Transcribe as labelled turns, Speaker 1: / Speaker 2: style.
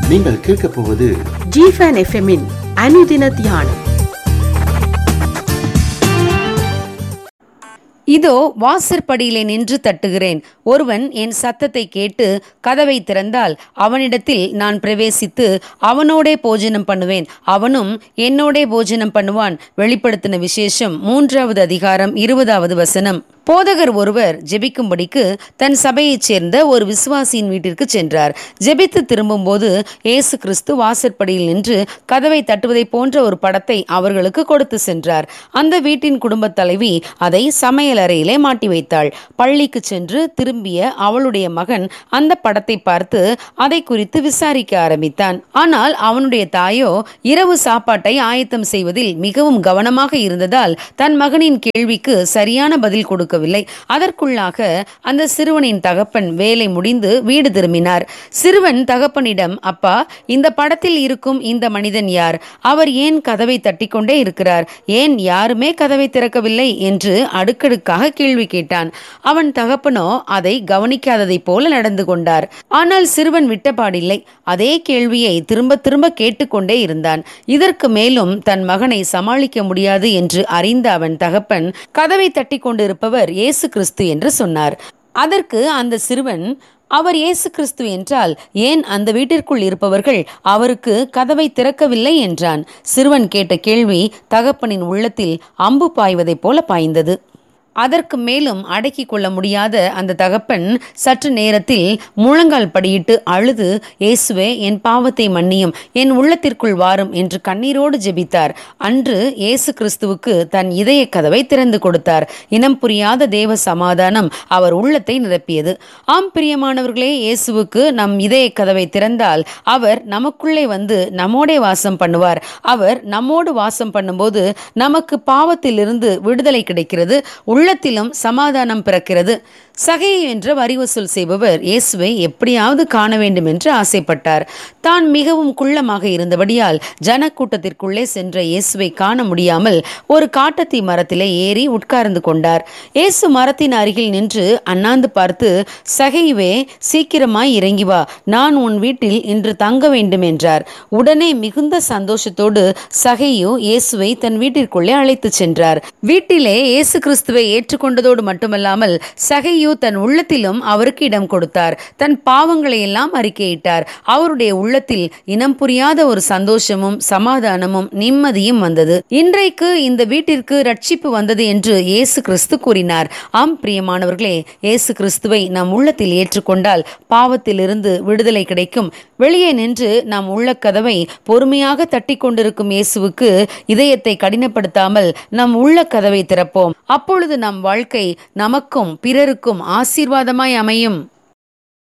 Speaker 1: நீங்கள் கேட்கப் போவது
Speaker 2: ஜிஃபன் எஃப்எம்மின் அனுதின தியானம்
Speaker 3: இதோ வாசற்படியிலே நின்று தட்டுகிறேன் ஒருவன் என் சத்தத்தை கேட்டு கதவை திறந்தால் அவனிடத்தில் நான் பிரவேசித்து அவனோடே போஜனம் பண்ணுவேன் அவனும் என்னோடே போஜனம் பண்ணுவான் வெளிப்படுத்தின விசேஷம் மூன்றாவது அதிகாரம் இருபதாவது வசனம் போதகர் ஒருவர் ஜெபிக்கும்படிக்கு தன் சபையைச் சேர்ந்த ஒரு விசுவாசியின் வீட்டிற்கு சென்றார் ஜெபித்து திரும்பும்போது இயேசு கிறிஸ்து வாசற்படியில் நின்று கதவை தட்டுவதை போன்ற ஒரு படத்தை அவர்களுக்கு கொடுத்து சென்றார் அந்த வீட்டின் குடும்பத் தலைவி அதை சமையல் அறையிலே மாட்டி வைத்தாள் பள்ளிக்கு சென்று திரும்பிய அவளுடைய மகன் அந்த படத்தை பார்த்து அதை குறித்து விசாரிக்க ஆரம்பித்தான் ஆனால் அவனுடைய தாயோ இரவு சாப்பாட்டை ஆயத்தம் செய்வதில் மிகவும் கவனமாக இருந்ததால் தன் மகனின் கேள்விக்கு சரியான பதில் கொடுக்கவில்லை அதற்குள்ளாக அந்த சிறுவனின் தகப்பன் வேலை முடிந்து வீடு திரும்பினார் சிறுவன் தகப்பனிடம் அப்பா இந்த படத்தில் இருக்கும் இந்த மனிதன் யார் அவர் ஏன் கதவை தட்டிக்கொண்டே இருக்கிறார் ஏன் யாருமே கதவை திறக்கவில்லை என்று அடுக்கடுக்காக கேள்வி கேட்டான் அவன் தகப்பனோ அதை கவனிக்காததைப் போல நடந்து கொண்டார் ஆனால் சிறுவன் விட்டபாடில்லை அதே கேள்வியை திரும்ப திரும்ப கேட்டுக்கொண்டே இருந்தான் இதற்கு மேலும் தன் மகனை சமாளிக்க முடியாது என்று அறிந்த அவன் தகப்பன் கதவை தட்டி கொண்டிருப்பவர் இயேசு கிறிஸ்து என்று சொன்னார் அதற்கு அந்த சிறுவன் அவர் இயேசு கிறிஸ்து என்றால் ஏன் அந்த வீட்டிற்குள் இருப்பவர்கள் அவருக்கு கதவை திறக்கவில்லை என்றான் சிறுவன் கேட்ட கேள்வி தகப்பனின் உள்ளத்தில் அம்பு பாய்வதைப் போல பாய்ந்தது அதற்கு மேலும் அடக்கி கொள்ள முடியாத அந்த தகப்பன் சற்று நேரத்தில் முழங்கால் படியிட்டு அழுது இயேசுவே என் பாவத்தை மன்னியும் என் உள்ளத்திற்குள் வாரும் என்று கண்ணீரோடு ஜெபித்தார் அன்று இயேசு கிறிஸ்துவுக்கு தன் இதய கதவை திறந்து கொடுத்தார் இனம் புரியாத தேவ சமாதானம் அவர் உள்ளத்தை நிரப்பியது ஆம் பிரியமானவர்களே இயேசுவுக்கு நம் இதய கதவை திறந்தால் அவர் நமக்குள்ளே வந்து நம்மோடே வாசம் பண்ணுவார் அவர் நம்மோடு வாசம் பண்ணும்போது நமக்கு பாவத்திலிருந்து விடுதலை கிடைக்கிறது உள்ளத்திலும் சமாதானம் பிறக்கிறது சகை என்ற வரி வசூல் செய்பவர் இயேசுவை எப்படியாவது காண வேண்டும் என்று ஆசைப்பட்டார் தான் மிகவும் குள்ளமாக இருந்தபடியால் ஜனக்கூட்டத்திற்குள்ளே சென்ற இயேசுவை காண முடியாமல் ஒரு காட்டத்தி மரத்திலே ஏறி உட்கார்ந்து கொண்டார் இயேசு மரத்தின் அருகில் நின்று அண்ணாந்து பார்த்து சகைவே சீக்கிரமாய் இறங்கி வா நான் உன் வீட்டில் இன்று தங்க வேண்டும் என்றார் உடனே மிகுந்த சந்தோஷத்தோடு சகையு இயேசுவை தன் வீட்டிற்குள்ளே அழைத்துச் சென்றார் வீட்டிலே இயேசு கிறிஸ்துவை ஏற்றுக்கொண்டதோடு மட்டுமல்லாமல் சகையு தன் உள்ளத்திலும் அவருக்கு இடம் கொடுத்தார் தன் பாவங்களை எல்லாம் அறிக்கையிட்டார் அவருடைய உள்ளத்தில் இனம் புரியாத ஒரு சந்தோஷமும் சமாதானமும் நிம்மதியும் வந்தது இன்றைக்கு இந்த வீட்டிற்கு ரட்சிப்பு வந்தது என்று இயேசு கிறிஸ்து கூறினார் ஆம் பிரியமானவர்களே இயேசு கிறிஸ்துவை நம் உள்ளத்தில் ஏற்றுக்கொண்டால் பாவத்திலிருந்து விடுதலை கிடைக்கும் வெளியே நின்று நம் உள்ள கதவை பொறுமையாக தட்டி கொண்டிருக்கும் இயேசுவுக்கு இதயத்தை கடினப்படுத்தாமல் நம் உள்ள கதவை திறப்போம் அப்பொழுது நம் வாழ்க்கை நமக்கும் பிறருக்கும் ஆசீர்வாதமாய் அமையும்